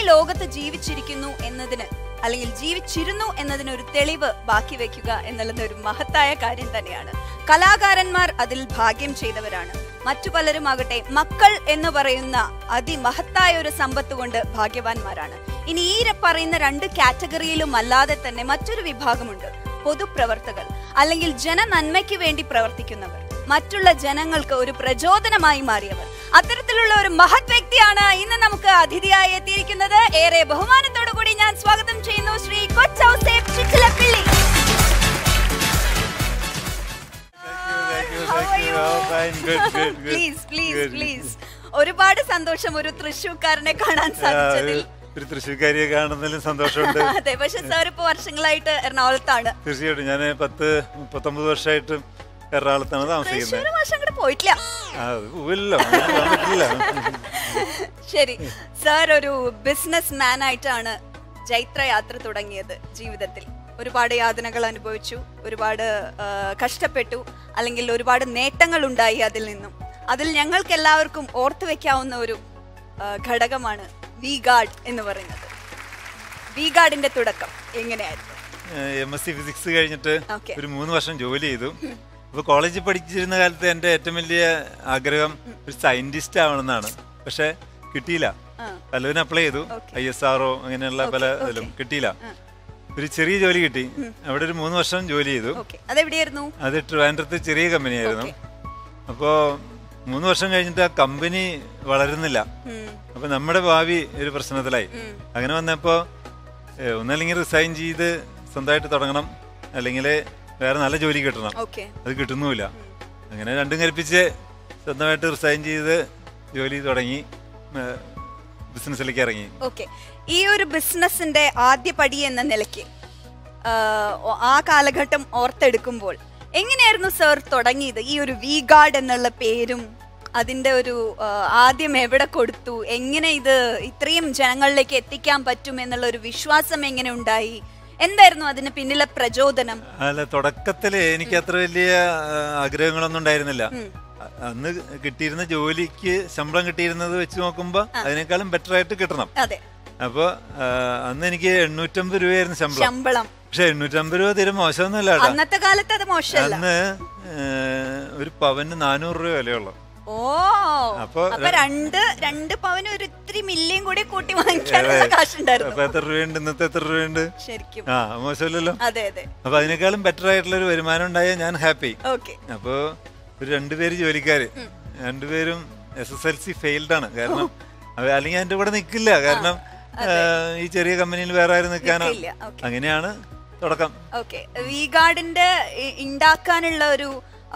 ലോകത്ത് ജീവിച്ചിരിക്കുന്നു എന്നതിന് അല്ലെങ്കിൽ ജീവിച്ചിരുന്നു എന്നതിന് ഒരു തെളിവ് ബാക്കി വെക്കുക എന്നുള്ളത് ഒരു മഹത്തായ കാര്യം തന്നെയാണ് കലാകാരന്മാർ അതിൽ ഭാഗ്യം ചെയ്തവരാണ് മറ്റു പലരും ആകട്ടെ മക്കൾ എന്ന് പറയുന്ന അതിമഹത്തായ ഒരു സമ്പത്ത് കൊണ്ട് ഭാഗ്യവാന്മാരാണ് ഇനി ഈ ര- പറയുന്ന രണ്ട് കാറ്റഗറിയിലും അല്ലാതെ തന്നെ മറ്റൊരു വിഭാഗമുണ്ട് പൊതുപ്രവർത്തകർ അല്ലെങ്കിൽ ജനനന്മയ്ക്ക് വേണ്ടി പ്രവർത്തിക്കുന്നവർ മറ്റുള്ള ജനങ്ങൾക്ക് ഒരു പ്രചോദനമായി മാറിയവർ അത്തരത്തിലുള്ള ഒരു മഹത് വ്യക്തിയാണ് ഇന്ന് നമുക്ക് അതിഥിയായി എത്തിയിരിക്കുന്നത് ഏറെ ബഹുമാനത്തോടു കൂടി ഞാൻ സ്വാഗതം ചെയ്യുന്നു Shri Kochouseph Chittilappilly How are you? Please please please ഒരുപാട് സന്തോഷം ഒരു തൃശ്ശൂർക്കാരനെ കാണാൻ സാധിച്ചതിൽ ഒരു തൃശ്ശൂർക്കാരിയെ കാണുന്നതിലും സന്തോഷമുണ്ട് അതെ പക്ഷെ സാർ ഇപ്പൊ വർഷങ്ങളായിട്ട് എറണാകുളത്താണ് തീർച്ചയായിട്ടും ഞാൻ പത്ത് മുപ്പത്തൊമ്പത് വർഷമായിട്ട് എറണാകുളത്താണ് താമസിക്കുന്നത് തൃശ്ശൂർ വർഷം അങ്ങോട്ട് പോയിട്ടില്ല ആ, അത് പോവില്ലല്ലോ അങ്ങനെ പോകാൻ പറ്റില്ല ശരി സാർ ഒരു ബിസിനസ് മാൻ ആയിട്ടാണ് ജൈത്ര യാത്ര തുടങ്ങിയത് ജീവിതത്തിൽ ഒരുപാട് യാതനകൾ അനുഭവിച്ചു ഒരുപാട് ആ, കഷ്ടപ്പെട്ടു അല്ലെങ്കിൽ ഒരുപാട് നേട്ടങ്ങൾ ഉണ്ടായി അതിൽ നിന്നും അതിൽ ഞങ്ങൾക്ക് എല്ലാവർക്കും ഓർത്തു വെക്കാവുന്ന ഒരു ആ, ഘടകമാണ് വി ഗാർഡ് എന്ന് പറയുന്നത് വി ഗാർഡിന്റെ തുടക്കം എങ്ങനെയായിരുന്നു എം എസ് സി ഫിസിക്സ് കഴിഞ്ഞിട്ട് Okay. ഒരു മൂന്ന് വർഷം ജോലി ചെയ്തു അപ്പൊ കോളേജിൽ പഠിച്ചിരുന്ന കാലത്ത് എൻ്റെ ഏറ്റവും വലിയ ആഗ്രഹം ഒരു സയന്റിസ്റ്റ് ആവണമെന്നാണ് പക്ഷെ കിട്ടിയില്ല ആ. പലതിനും അപ്ലൈ ചെയ്തു Okay. ഐ എസ് ആർഒ അങ്ങനെയുള്ള പല okay. ഇതിലും കിട്ടിയില്ല ഒരു ചെറിയ ജോലി കിട്ടി അവിടെ ഒരു മൂന്ന് വർഷം ജോലി ചെയ്തു ഓക്കെ അതെവിടെയായിരുന്നു അത് ട്രിവാൻഡ്രത്ത് ചെറിയ കമ്പനിയായിരുന്നു അപ്പോൾ മൂന്ന് വർഷം കഴിഞ്ഞിട്ട് ആ കമ്പനി വളരുന്നില്ല ഉം, അപ്പൊ നമ്മുടെ ഭാവി ഒരു പ്രശ്നത്തിലായി ഉം. അങ്ങനെ വന്നപ്പോ ഏ, ഒന്നല്ലെങ്കിൽ റിസൈൻ ചെയ്ത് സ്വന്തമായിട്ട് തുടങ്ങണം അല്ലെങ്കിൽ വേറെ നല്ല ജോലി കിട്ടണം ഓക്കെ അത് കിട്ടുന്നുമില്ല അങ്ങനെ രണ്ടും കൽപ്പിച്ച് സ്വന്തമായിട്ട് റിസൈൻ ചെയ്ത് ജോലി തുടങ്ങി ബിസിനസ്സിലേക്ക് ഇറങ്ങി ഓക്കെ ഈ ഒരു ബിസിനസിന്റെ ആദ്യ പടി എന്ന നിലയ്ക്ക് ആ, ഒ- ആ കാലഘട്ടം ഓർത്തെടുക്കുമ്പോൾ എങ്ങനെയായിരുന്നു സർ തുടങ്ങിയത് ഈ ഒരു വി ഗാർഡ് എന്നുള്ള പേരും അതിന്റെ ഒരു ആ, ആദ്യം എവിടെ കൊടുത്തു എങ്ങനെ ഇത് ഇത്രയും ജനങ്ങളിലേക്ക് എത്തിക്കാൻ പറ്റും എന്നുള്ള ഒരു വിശ്വാസം എങ്ങനെ ഉണ്ടായി എന്തായിരുന്നു അതിന് പിന്നിലെ പ്രചോദനം അല്ല തുടക്കത്തില് എനിക്ക് അത്ര വലിയ ആ, ആഗ്രഹങ്ങളൊന്നും ഉണ്ടായിരുന്നില്ല അ- അന്ന് കിട്ടിയിരുന്ന ജോലിക്ക് ശമ്പളം കിട്ടിയിരുന്നത് വെച്ച് നോക്കുമ്പോ അതിനേക്കാളും ബെറ്റർ ആയിട്ട് കിട്ടണം അതെ അപ്പൊ ആ, അന്ന് എനിക്ക് എണ്ണൂറ്റമ്പത് രൂപയായിരുന്നു ശമ്പളം ശമ്പളം പക്ഷെ എണ്ണൂറ്റമ്പത് രൂപ തീരെ മോശമൊന്നുമല്ല കേട്ടോ അന്നത്തെ കാലത്ത് അത് മോശമല്ല അന്ന് ഏ, ഒരു പവന് നാനൂറ് രൂപ വിലയുള്ളൂ ഓ അപ്പൊ അപ്പൊ രണ്ട് രണ്ട് പവന് ഒരു ഇത്തിരി മില്ലിയും കൂടി കൂട്ടി വാങ്ങിക്കാനുള്ള കാശുണ്ടായിരുന്നു അപ്പൊ എത്ര രൂപയുണ്ട് ഇന്നത്തെ എത്ര രൂപയുണ്ട് ശരിക്കും ആ മോശമല്ലല്ലോ അതെ അതെ അപ്പൊ അതിനേക്കാളും ബെറ്റർ ആയിട്ടുള്ള ഒരു വരുമാനം ഉണ്ടായ ഞാൻ ഹാപ്പി ഓക്കെ അപ്പോ ഒരു രണ്ടുപേര് ജോലിക്കാര് രണ്ടുപേരും S S L C failed ആണ് കാരണം അവ- അല്ലെങ്കിൽ എന്റെ കൂടെ നിൽക്കില്ല കാരണം ആ, ഈ ചെറിയ കമ്പനിയിൽ വേറെ ആരും നിൽക്കാനോ നിൽക്കില്ല, okay. അങ്ങനെയാണ് തുടക്കം ഓക്കെ വി ഗാർഡിന്റെ ഉണ്ടാക്കാനുള്ള ഒരു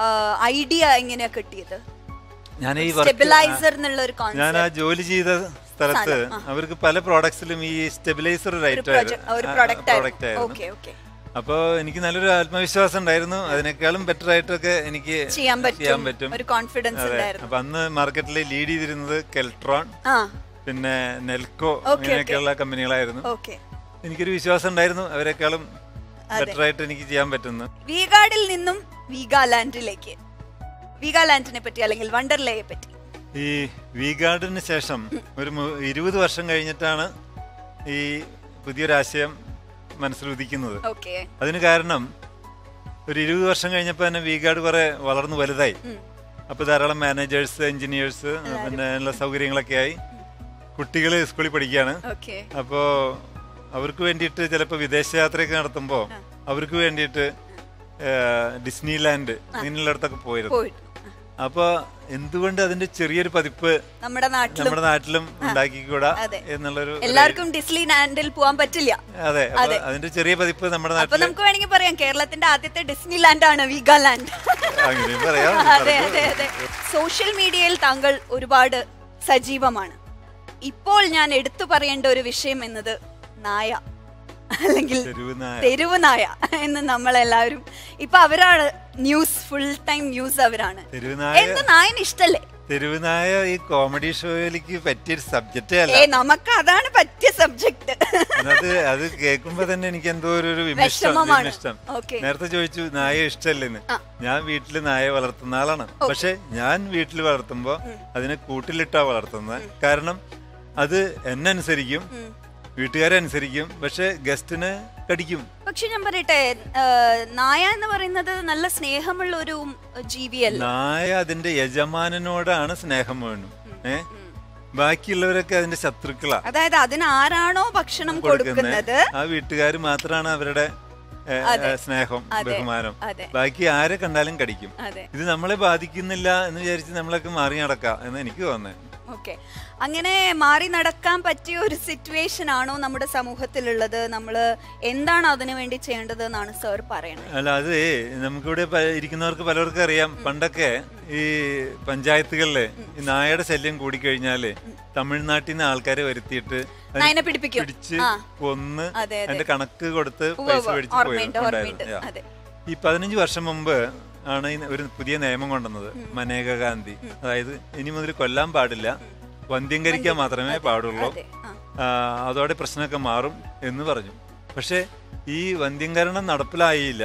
ഐഡിയ എങ്ങനെയാ കിട്ടിയത് ഞാൻ ഈ വർക്ക് സ്റ്റെബിലൈസർ എന്നുള്ള ഒരു ഞാൻ ആ കോൺസെപ്റ്റ് ജോലി ചെയ്ത സ്ഥലത്ത് അവർക്ക് പല പ്രോഡക്ട്സിലും ഈ സ്റ്റെബിലൈസർ ഒരു ഒരു ഐറ്റം project- ഒരു പ്രൊഡക്റ്റ് പ്രോഡക്റ്റ് ആയിരുന്നു ആയിരുന്നു ഓക്കെ ഓക്കെ അപ്പോൾ എനിക്ക് നല്ലൊരു ആത്മവിശ്വാസം ഉണ്ടായിരുന്നു അതിനേക്കാളും ബെറ്റർ ആയിട്ടൊക്കെ എനിക്ക് ചെയ്യാൻ ചെയ്യാൻ പറ്റും പറ്റും ഒരു കോൺഫിഡൻസ് അതെ ഉണ്ടായിരുന്നു അപ്പൊ അന്ന് മാർക്കറ്റിൽ ലീഡ് ചെയ്തിരുന്നത് കെൽട്രോൺ ആ പിന്നെ നെൽക്കോ Okay, അങ്ങനെയൊക്കെയുള്ള കമ്പനികളായിരുന്നു ഓക്കെ എനിക്കൊരു വിശ്വാസം ഉണ്ടായിരുന്നു അവരെക്കാളും ബെറ്റർ ആയിട്ട് എനിക്ക് ചെയ്യാൻ പറ്റുന്നു വീഗാർഡിൽ നിന്നും വീഗാലാൻഡിലേക്ക് വീഗാലാൻഡിനെ പറ്റി അല്ലെങ്കിൽ വണ്ടർലയെ പറ്റി ഈ വി ഗാർഡിന് ശേഷം ഒരു മു- ഇരുപത് വർഷം കഴിഞ്ഞിട്ടാണ് ഈ പുതിയൊരാശയം മനസ്സിലുദിക്കുന്നത് ഓക്കെ അതിന് കാരണം ഒരു ഇരുപത് വർഷം കഴിഞ്ഞപ്പോൾ തന്നെ വി ഗാർഡ് കുറെ വളർന്നു വലുതായി അപ്പോൾ ധാരാളം മാനേജേഴ്സ് എഞ്ചിനീയേഴ്സ് പിന്നെ എല്ലാ സൗകര്യങ്ങളൊക്കെ ആയി കുട്ടികൾ സ്കൂളിൽ പഠിക്കുകയാണ് ഓക്കെ അപ്പോൾ അവർക്ക് വേണ്ടിയിട്ട് ചിലപ്പോൾ വിദേശയാത്രയൊക്കെ നടത്തുമ്പോൾ അവർക്ക് വേണ്ടിയിട്ട് ഡിസ്നി ലാൻഡ് ഇങ്ങനെയുള്ളിടത്തൊക്കെ പോയിരുന്നു പോയിട്ട് അപ്പോൾ എന്തുകൊണ്ട് അതിന്റെ ചെറിയൊരു പതിപ്പ് നമ്മുടെ നാട്ടിലും നമ്മുടെ നാട്ടിലും ഉണ്ടാക്കിക്കൂടാ അതെ. എന്നുള്ളൊരു എല്ലാവർക്കും ഡിസ്നി ലാൻഡിൽ പോകാൻ പറ്റില്ല അതെ അപ്പൊ അതിന്റെ ചെറിയ പതിപ്പ് നമ്മുടെ അപ്പൊ നാട്ടിൽ നമുക്ക് വേണമെങ്കിൽ പറയാം കേരളത്തിന്റെ ആദ്യത്തെ ഡിസ്നി ലാൻഡ് ആണ് വീഗാലാൻഡ് അങ്ങനെയും പറയാം അതെ അതെ അതെ സോഷ്യൽ മീഡിയയിൽ താങ്കൾ ഒരുപാട് സജീവമാണ് ഇപ്പോൾ ഞാൻ എടുത്തു പറയേണ്ട ഒരു വിഷയം എന്നത് നായ അല്ലെങ്കിൽ തെരുവ് നായ. തെരുവ് നായ എന്ന് നമ്മളെല്ലാവരും ഇപ്പൊ അവരാണ് ന്യൂസ് ഫുൾ ടൈം ന്യൂസ് അവരാണ് തെരുവ് നായ എന്ത് നായന് ഇഷ്ടല്ലേ തെരുവ് നായ ഈ കോമഡി ഷോയിലേക്ക് പറ്റിയൊരു സബ്ജക്റ്റേ അല്ല ഏ നമുക്ക് അതാണ് പറ്റിയ സബ്ജക്ട് അത് അത് കേൾക്കുമ്പോ തന്നെ എനിക്ക് എന്തോ ഒരു ഒരു വിമിഷ്ടം വിഷമമാണ്. വിമിഷ്ടം Okay. നേരത്തെ ചോദിച്ചു നായ ഇഷ്ടമല്ലെന്ന് ആ. ഞാൻ വീട്ടില് നായ വളർത്തുന്ന ആളാണ് പക്ഷെ ഞാൻ വീട്ടിൽ വളർത്തുമ്പോ അതിനെ കൂട്ടിലിട്ടാ വളർത്തുന്നത് കാരണം അത് എന്നെ അനുസരിക്കും വീട്ടുകാരെ അനുസരിക്കും പക്ഷെ ഗസ്റ്റിന് കടിക്കും പക്ഷെ ഞാൻ പറയട്ടെ ആ, നായ എന്ന് പറയുന്നത് നല്ല സ്നേഹമുള്ള ഒരു ജീവിയല്ല നായ അതിന്റെ യജമാനനോടാണ് സ്നേഹം വേണം ഏ ബാക്കിയുള്ളവരൊക്കെ അതിന്റെ ശത്രുക്കളാ അതായത് അതിന് ആരാണോ ഭക്ഷണം കൊടുക്കുന്നത് ആ വീട്ടുകാർ മാത്രമാണ് അവരുടെ ഏ, ഏ, സ്നേഹം അതെ, ബഹുമാനം അതെ. ബാക്കി ആരെ കണ്ടാലും കടിക്കും അതെ ഇത് നമ്മളെ ബാധിക്കുന്നില്ല എന്ന് വിചാരിച്ച് നമ്മളൊക്കെ മാറി നടക്കാം എന്ന് എനിക്ക് തോന്നുന്നത് ഓക്കെ അങ്ങനെ മാറി നടക്കാൻ പറ്റിയ ഒരു സിറ്റുവേഷൻ ആണോ നമ്മുടെ സമൂഹത്തിലുള്ളത് നമ്മൾ എന്താണ് അതിനു വേണ്ടി ചെയ്യേണ്ടത് എന്നാണ് സാർ പറയുന്നത് അല്ല അത് നമുക്കിവിടെ പ- ഇരിക്കുന്നവർക്ക് പലർക്കും അറിയാം പണ്ടൊക്കെ ഈ പഞ്ചായത്തുകളില് ഈ നായയുടെ ശല്യം കൂടിക്കഴിഞ്ഞാല് തമിഴ്നാട്ടിൽ നിന്ന് ആൾക്കാരെ വരുത്തിയിട്ട് അത് നായനെ പിടിപ്പിക്കും പിടിച്ച് ആ. കൊന്ന് അതെ, അതെ. അതിന്റെ കണക്ക് കൊടുത്ത് ഉവ്വ് പൈസ ഉവ്വ്. മേടിച്ച് ഓർമ്മയുണ്ട്, ഓർമ്മയുണ്ട്. പോയിട്ടുണ്ടായിരുന്നു അതെ. ഈ പതിനഞ്ച് വർഷം മുമ്പ് ആണ് ഈ ഒരു പുതിയ നിയമം കൊണ്ടുവന്നത് മനേക ഗാന്ധി അതായത് ഇനി മുതൽ കൊല്ലാൻ പാടില്ല വന്ധ്യംകരിക്കാൻ മാത്രമേ പാടുള്ളൂ അതെ ആ. ആ, അതോടെ പ്രശ്നമൊക്കെ മാറും എന്ന് പറഞ്ഞു പക്ഷെ ഈ വന്ധ്യംകരണം നടപ്പിലായില്ല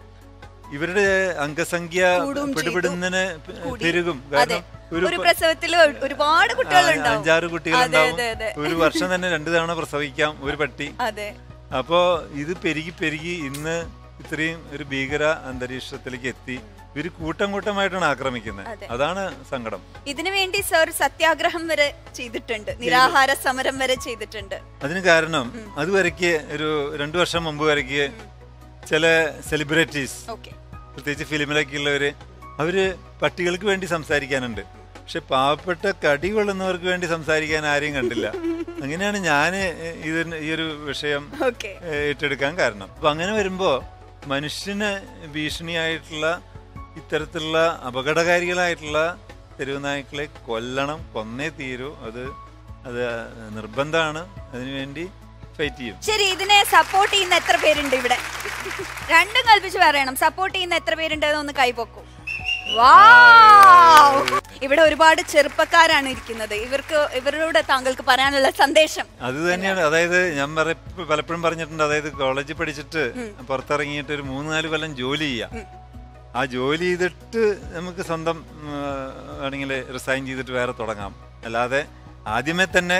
ഇവരുടെ അംഗസംഖ്യ കൂടും ചെയ്തു. പിടിപെടുന്നതിന് കൂടി. പെരുകും അതെ കാരണം ഒരു ഒരു പ- പ്രസവത്തില് ഒരുപാട് കുട്ടികൾ ആ, അഞ്ചാറ് കുട്ടികളുണ്ടാവും അതെ, അതെ. ഒരു വർഷം തന്നെ രണ്ടു തവണ പ്രസവിക്കാം ഒരു പട്ടി അതെ അപ്പോ ഇത് പെരുകി പെരുകി ഇന്ന് ഇത്രയും ഒരു ഭീകര അന്തരീക്ഷത്തിലേക്ക് എത്തി ഇവര് കൂട്ടം കൂട്ടമായിട്ടാണ് ആക്രമിക്കുന്നത് അതെ. അതാണ് സങ്കടം ഇതിനു വേണ്ടി സാർ സത്യാഗ്രഹം വരെ ചെയ്തിട്ടുണ്ട് നിരാഹാര സമരം വരെ ചെയ്തിട്ടുണ്ട് അതിന് കാരണം അതുവരയ്ക്ക് ഒരു രണ്ടു വർഷം മുമ്പ് വരയ്ക്ക് ചില സെലിബ്രിറ്റീസ് ഓക്കെ പ്രത്യേകിച്ച് ഫിലിമിലൊക്കെ ഉള്ളവര് അവര് പട്ടികൾക്ക് വേണ്ടി സംസാരിക്കാനുണ്ട് പക്ഷെ പാവപ്പെട്ട കടി കൊള്ളുന്നവർക്ക് വേണ്ടി സംസാരിക്കാൻ ആരെയും കണ്ടില്ല അങ്ങനെയാണ് ഞാൻ ഇതിന് ഈ ഒരു വിഷയം ഓക്കെ ഏഹ്, ഏറ്റെടുക്കാൻ കാരണം അപ്പൊ അങ്ങനെ വരുമ്പോ മനുഷ്യന് ഭീഷണിയായിട്ടുള്ള ഇത്തരത്തിലുള്ള അപകടകാരികളായിട്ടുള്ള തെരുവുനായ്ക്കളെ കൊല്ലണം കൊന്നേ തീരൂ അത് അത് നിർബന്ധമാണ് അതിനുവേണ്ടി ഫൈറ്റ് ചെയ്യും ശരി ഇതിനെ സപ്പോർട്ട് ചെയ്യുന്ന എത്ര പേരുണ്ട് ഇവിടെ രണ്ടും കൽപ്പിച്ച് പറയണം സപ്പോർട്ട് ചെയ്യുന്ന എത്ര പേരുണ്ട് ഒന്ന് കൈപൊക്കൂ Wow! ഇവിടെ ഒരുപാട് ചെറുപ്പക്കാരാണ് ഇരിക്കുന്നത് ഇവർക്ക് ഇവരോട് താങ്കൾക്ക് പറയാനുള്ള സന്ദേശം അത് തന്നെയാണ് അതായത് ഞാൻ പറ- പലപ്പോഴും പറഞ്ഞിട്ടുണ്ട് അതായത് കോളേജിൽ പഠിച്ചിട്ട് പുറത്തിറങ്ങിയിട്ട് ഒരു മൂന്ന് നാല് കൊല്ലം ജോലി ചെയ്യാം ആ ജോലി ചെയ്തിട്ട് നമുക്ക് സ്വന്തം ആണെങ്കിൽ റിസൈൻ ചെയ്തിട്ട് വേറെ തുടങ്ങാം അല്ലാതെ ആദ്യമേ തന്നെ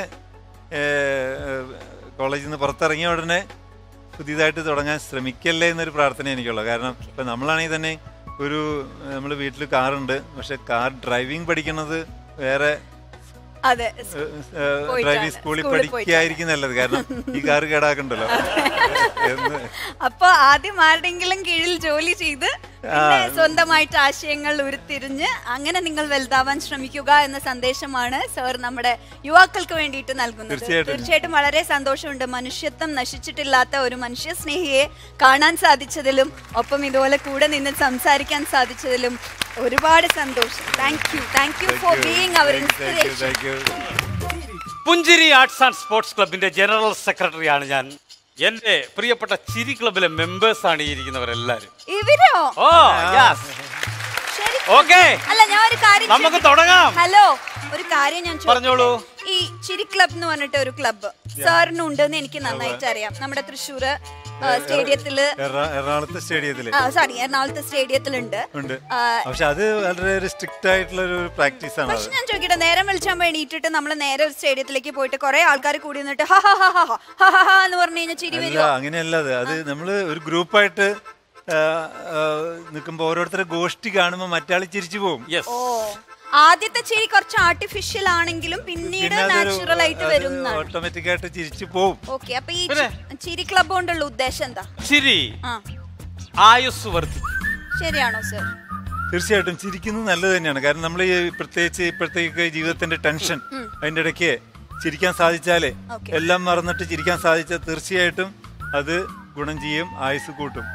കോളേജിൽ നിന്ന് പുറത്തിറങ്ങിയ ഉടനെ പുതിയതായിട്ട് തുടങ്ങാൻ ശ്രമിക്കല്ലേ എന്നൊരു പ്രാർത്ഥന എനിക്കുള്ളൂ കാരണം ഇപ്പം നമ്മളാണെങ്കിൽ തന്നെ ഒരു നമ്മൾ വീട്ടിൽ കാറുണ്ട് പക്ഷെ കാർ ഡ്രൈവിംഗ് പഠിക്കുന്നത് വേറെ അതെ ഡ്രൈവിംഗ് സ്കൂളിൽ സ്കൂളിൽ പഠിക്കായിരിക്കും നല്ലത് കാരണം ഈ കാർ കേടാക്കണ്ടല്ലോ എന്ന് അപ്പൊ ആദ്യം ആരുടെങ്കിലും കീഴിൽ ജോലി ചെയ്ത് പിന്നെ സ്വന്തമായിട്ട് ആശയങ്ങൾ ഉരുത്തിരിഞ്ഞ് അങ്ങനെ നിങ്ങൾ വലുതാവാൻ ശ്രമിക്കുക എന്ന സന്ദേശമാണ് സർ നമ്മുടെ യുവാക്കൾക്ക് വേണ്ടിയിട്ട് നൽകുന്നത് തീർച്ചയായിട്ടും. തീർച്ചയായിട്ടും വളരെ സന്തോഷമുണ്ട് മനുഷ്യത്വം നശിച്ചിട്ടില്ലാത്ത ഒരു മനുഷ്യ സ്നേഹിയെ കാണാൻ സാധിച്ചതിലും ഒപ്പം ഇതുപോലെ കൂടെ നിന്ന് സംസാരിക്കാൻ സാധിച്ചതിലും ഒരുപാട് സന്തോഷം thank you thank you for being our thank you inspiration thank you Punchiri arts and sports ക്ലബിന്റെ ജനറൽ സെക്രട്ടറിയാണ് ഞാൻ എന്റെ പ്രിയപ്പെട്ട ചിരി ക്ലബിലെ മെമ്പേഴ്സ് ആണ് ഈ ഇരിക്കുന്നവരെല്ലാരും ഇവരോ ഓ യെസ് ശരി ഓക്കെ അല്ല ഞാൻ ഒരു കാര്യം നമുക്ക് ചോദിക്കട്ടെ? തുടങ്ങാം. ഹലോ ഒരു കാര്യം ഞാൻ ചോദിക്കട്ടെ? പറഞ്ഞോളൂ. ഈ ചിരി ക്ലബ് എന്ന് പറഞ്ഞിട്ട് ഒരു ക്ലബ്ബ് സാറിനുണ്ട് എന്ന് എനിക്ക് നന്നായിട്ട് അറിയാം നമ്മുടെ തൃശ്ശൂര് ആ, സ്റ്റേഡിയത്തില് എറ- എറണാകുളത്തെ സ്റ്റേഡിയത്തില് സോറി എറണാകുളത്തെ സ്റ്റേഡിയത്തിലുണ്ട് ഉണ്ട് ആ, പക്ഷെ അത് വളരെ ഒരു സ്ട്രിക്റ്റ് ആയിട്ടുള്ള ഒരു പ്രാക്ടീസ് ആണ് അത് പക്ഷെ ഞാൻ ചോദിക്കട്ടെ നേരം വിളിച്ചാകുമ്പോ എണീറ്റിട്ട് നമ്മൾ നേരെ ഒരു സ്റ്റേഡിയത്തിലേക്ക് പോയിട്ട് കുറെ ആൾക്കാർ കൂടി നിന്നിട്ട് ഹ ഹ ഹ ഹ ഹ ഹ ഹ ഹ എന്ന് പറഞ്ഞു കഴിഞ്ഞാൽ ചിരി അല്ല വരുമോ അങ്ങനെയല്ല അത് അത് നമ്മള് ഒരു ഗ്രൂപ്പായിട്ട് നിൽക്കുമ്പോ ഓരോരുത്തരെ ഗോഷ്ടി കാണുമ്പോ മറ്റാളി ചിരിച്ചു പോകും യെസ് ഓ ആദ്യത്തെ ചിരി കുറച്ച് ആർട്ടിഫിഷ്യൽ ആണെങ്കിലും പിന്നീട് നാച്ചുറൽ ആയിട്ട് വരും എന്നാണ് ഓട്ടോമാറ്റിക് ആയിട്ട് ചിരിച്ചു പോകും ഓക്കെ അപ്പൊ ഈ ചി- ചിരി ക്ലബ് കൊണ്ടുള്ള ഉദ്ദേശം എന്താ ചിരി ആ ആയുസ് വർദ്ധിക്കും ശരിയാണോ സർ തീർച്ചയായിട്ടും ചിരിക്കുന്നത് നല്ലത് തന്നെയാണ് കാരണം നമ്മൾ ഈ പ്രത്യേകിച്ച് ഇപ്പോഴത്തേക്ക് ജീവിതത്തിന്റെ ടെൻഷൻ അതിന്റെ ഇടയ്ക്ക് ചിരിക്കാൻ സാധിച്ചാലേ Okay. എല്ലാം മറന്നിട്ട് ചിരിക്കാൻ സാധിച്ചാൽ തീർച്ചയായിട്ടും അത് ഗുണം ചെയ്യും ആയുസ് കൂട്ടും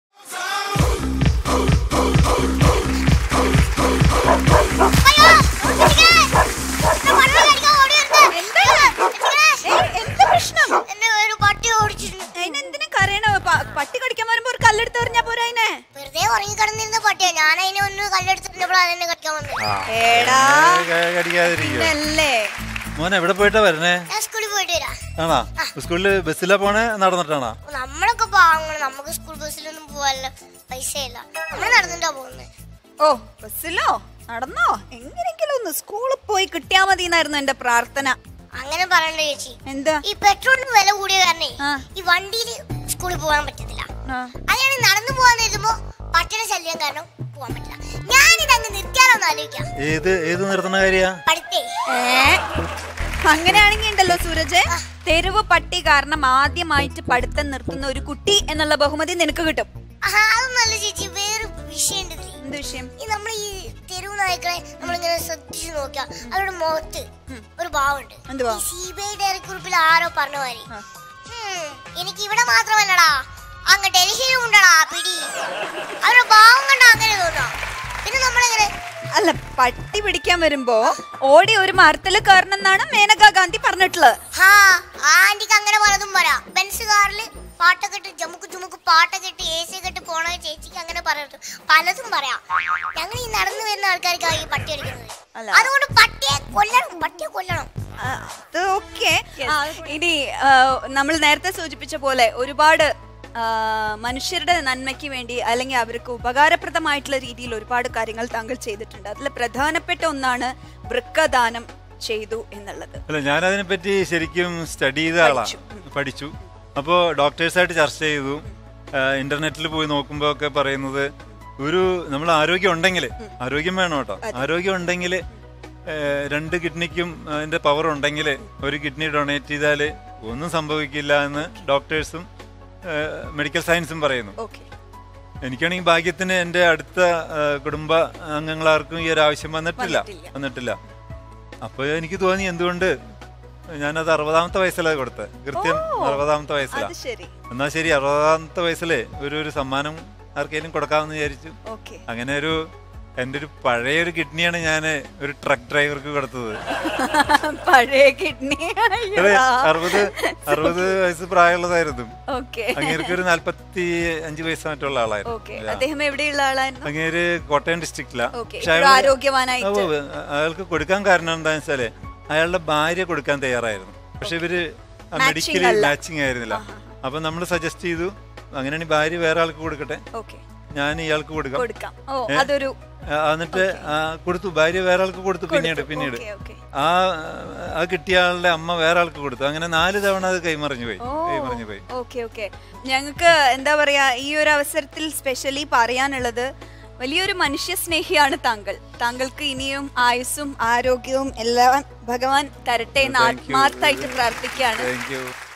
എന്ത് പ്രശ്നം എന്നെ ഒരു പട്ടി ഓടിച്ചിരുന്നു അതിനെന്തിനാ കരയണ പ- പട്ടി കടിക്കാൻ വരുമ്പോ ഒരു കല്ലെടുത്ത് എറിഞ്ഞാ പോരാ അതിനെ വെറുതെ ഉറങ്ങി കിടന്നിരുന്ന പട്ടിയാ ഞാൻ അതിനെ ഒന്ന് കല്ലെടുത്തിട്ടുണ്ടപ്പോൾ അതെന്നെ കടിക്കാൻ വന്നു ഏടാ ക- കടിക്കാതിരിക്കുക ഇതല്ലേ മോനെ എവിടെ പോയിട്ടാ വരണേ ഞാൻ സ്കൂളിൽ പോയിട്ട് വരാം ആണാ സ്കൂളില് ബസ്സിലാ പോണേ നടന്നിട്ടാണാ നമ്മളൊക്കെ പാവങ്ങൾ നമുക്ക് സ്കൂൾ ബസ്സിലൊന്നും പോവാല്ല പൈസ ഇല്ല നമ്മൾ നടന്നിട്ടാ പോകുന്നത് ഓ ബസ്സിലോ നടന്നോ എങ്ങനെയെങ്കിലും ഒന്ന് സ്കൂളിൽ പോയി കിട്ടിയാ മതി എന്നായിരുന്നു എന്റെ പ്രാർത്ഥന അങ്ങനെ പറയണ്ട ചേച്ചി എന്താ ഈ പെട്രോളിന് വില കൂടിയ കാരണേ ആ. ഈ വണ്ടിയിൽ സ്കൂളിൽ പോകാൻ പറ്റത്തില്ല ആ. അങ്ങനെ നടന്നു പോകാൻ നേരുമ്പോ പട്ടണ ശല്യം കാരണം പോകാൻ പറ്റില്ല ഞാനിത് അങ്ങ് നിർത്തിയാലോന്ന് ആലോചിക്കാം ഏത് ഏത് നിർത്തുന്ന കാര്യാ പഠിത്തേ ഏ? അങ്ങനെയാണെങ്കിൽ ഉണ്ടല്ലോ സൂരജ് തെരുവ് പട്ടി കാരണം ആദ്യമായിട്ട് പഠിത്തം നിർത്തുന്ന ഒരു കുട്ടി എന്നുള്ള ബഹുമതി നിനക്ക് കിട്ടും ആഹാ അതൊന്നല്ല ചേച്ചി വേറെ വിഷയം ഉണ്ട് ഇതില്. എന്ത് വിഷയം ഈ നമ്മൾ ഈ തെരുവ് നായ്ക്കളെ നമ്മളിങ്ങനെ ശ്രദ്ധിച്ചു നോക്കിയാ അവരുടെ മുഖത്ത് ഒരു ഭാവമുണ്ട് എന്ത് ഭാവം? സി ബി ഐ ഡയറക്കുറിപ്പിൽ ആരോ പറഞ്ഞ മാതിരി "ഹും, എനിക്ക് ഇവിടെ മാത്രമല്ലടാ അങ്ങ് ഡൽഹിയിലും ഉണ്ടടാ പിടി അവരുടെ ഭാവം കണ്ട അങ്ങനെ തോന്നാം പിന്നെ നമ്മളിങ്ങനെ അല്ല പട്ടി പിടിക്കാൻ വരുമ്പോ ഓടി ഒരു മരത്തില് കയറണം എന്നാണ് മേനകാ ഗാന്ധി പറഞ്ഞിട്ടുള്ളത് ഹാ ആ ആന്റിക്ക് അങ്ങനെ പലതും പറയാം ബെൻസ് കാറിൽ പാട്ടൊക്കെ ഇട്ട് ജമുക്ക് ജുമുക്ക് പാട്ടൊക്കെ ഇട്ട് എ സി ഒക്കെ ഇട്ട് പോണ ചേച്ചിക്ക് അങ്ങനെ പറയട്ടു പലതും പറയാം ഞങ്ങൾ ഈ നടന്നു വരുന്ന ആൾക്കാർക്കാണ് ഈ പട്ടി അടിക്കുന്നത് അല്ല. അതുകൊണ്ട് പട്ടിയെ കൊല്ലണം പട്ടിയെ കൊല്ലണം ആ, അത് ഓക്കെ ഇനി ആ, നമ്മൾ നേരത്തെ സൂചിപ്പിച്ച പോലെ ഒരുപാട് ആ, മനുഷ്യരുടെ നന്മയ്ക്ക് വേണ്ടി അല്ലെങ്കിൽ അവർക്ക് ഉപകാരപ്രദമായിട്ടുള്ള രീതിയിൽ ഒരുപാട് കാര്യങ്ങൾ താങ്കൾ ചെയ്തിട്ടുണ്ട് അതിൽ പ്രധാനപ്പെട്ട ഒന്നാണ് വൃക്കദാനം ചെയ്തു എന്നുള്ളത് അല്ല ഞാൻ അതിനെപ്പറ്റി ശരിക്കും സ്റ്റഡി ചെയ്ത ആളാ പഠിച്ചു. പഠിച്ചു അപ്പോൾ ഡോക്ടേഴ്സായിട്ട് ചർച്ച ചെയ്തു ഇന്റർനെറ്റിൽ പോയി നോക്കുമ്പോൾ ഒക്കെ പറയുന്നത് ഒരു നമ്മൾ ആരോഗ്യം ഉണ്ടെങ്കിൽ ആരോഗ്യം വേണം കേട്ടോ ആരോഗ്യം ഉണ്ടെങ്കിൽ രണ്ട് കിഡ്നിക്കും അതിന്റെ പവർ ഉണ്ടെങ്കിൽ ഒരു കിഡ്നി ഡൊണേറ്റ് ചെയ്താൽ ഒന്നും സംഭവിക്കില്ല എന്ന് ഡോക്ടേഴ്സും മെഡിക്കൽ സയൻസും പറയുന്നു ഓക്കെ എനിക്കാണെങ്കിൽ ഭാഗ്യത്തിന് എൻ്റെ അടുത്ത ആ, കുടുംബ അംഗങ്ങളാർക്കും ഈ ഒരു ആവശ്യം വന്നിട്ടില്ല വന്നിട്ടില്ല. വന്നിട്ടില്ല അപ്പോൾ എനിക്ക് തോന്നി എന്തുകൊണ്ട് ഞാനത് അറുപതാമത്തെ വയസ്സിലാണ് കൊടുത്തത് കൃത്യം അറുപതാമത്തെ വയസ്സിലാണ് അത് ശരി എന്നാ ശരി അറുപതാമത്തെ വയസ്സിലെ ഒരു ഒരു സമ്മാനം ആർക്കെങ്കിലും കൊടുക്കാമെന്ന് വിചാരിച്ചു ഓക്കെ അങ്ങനെ ഒരു എൻ്റെ ഒരു പഴയ ഒരു കിഡ്നിയാണ് ഞാൻ ഒരു ട്രക്ക് ഡ്രൈവർക്ക് കൊടുത്തത് പഴയ കിഡ്നി അതെ അറുപത് അറുപത് വയസ്സ് പ്രായമുള്ളതായിരുന്നു ഓക്കെ അങ്ങേർക്ക് ഒരു നാല്പത്തി അഞ്ച് വയസ്സ് മറ്റുള്ള ഓക്കെ ആളായിരുന്നു അദ്ദേഹം എവിടെയുള്ള ആളായിരുന്നു അങ്ങേര് കോട്ടയം ഡിസ്ട്രിക്റ്റിലാ ഓക്കെ പക്ഷെ അയാള് ആരോഗ്യവാനായിട്ട് ഉവ്വ് ഉവ്വ്. അയാൾക്ക് കൊടുക്കാൻ കാരണം എന്താണെന്ന് വെച്ചാല് അയാളുടെ ഭാര്യ കൊടുക്കാൻ തയ്യാറായിരുന്നു പക്ഷെ ഇവര് മെഡിക്കലി അല്ല. മാച്ചിങ് ആയിരുന്നില്ല അപ്പൊ നമ്മൾ സജസ്റ്റ് ചെയ്തു അങ്ങനെയാണെങ്കിൽ ഭാര്യ വേറെ ആൾക്ക് കൊടുക്കട്ടെ ഓക്കെ ഞാൻ ഇയാൾക്ക് കൊടുക്കാം കൊടുക്കാം ഓ അതൊരു ആ, എന്നിട്ട് ആ, കൊടുത്തു ഭാര്യ വേറെ ആൾക്ക് കൊടുത്തു പിന്നീട് പിന്നീട് ഓക്കെ ഓക്കെ ആ ആ കിട്ടിയ ആളുടെ അമ്മ വേറെ ആൾക്ക് കൊടുത്തു അങ്ങനെ നാല് തവണ അത് കൈമറിഞ്ഞു പോയി കൈമറിഞ്ഞു പോയി ഓക്കെ ഓക്കെ ഞങ്ങൾക്ക് എന്താ പറയാ ഈ ഒരു അവസരത്തിൽ സ്പെഷ്യലി പറയാനുള്ളത് വലിയൊരു മനുഷ്യ സ്നേഹിയാണ് താങ്കൾ താങ്കൾക്ക് ഇനിയും ആയുസ്സും ആരോഗ്യവും എല്ലാം ഭഗവാൻ തരട്ടെ എന്ന് Thank you. ആത്മാർത്ഥമായിട്ട് പ്രാർത്ഥിക്കുകയാണ് താങ്ക് യു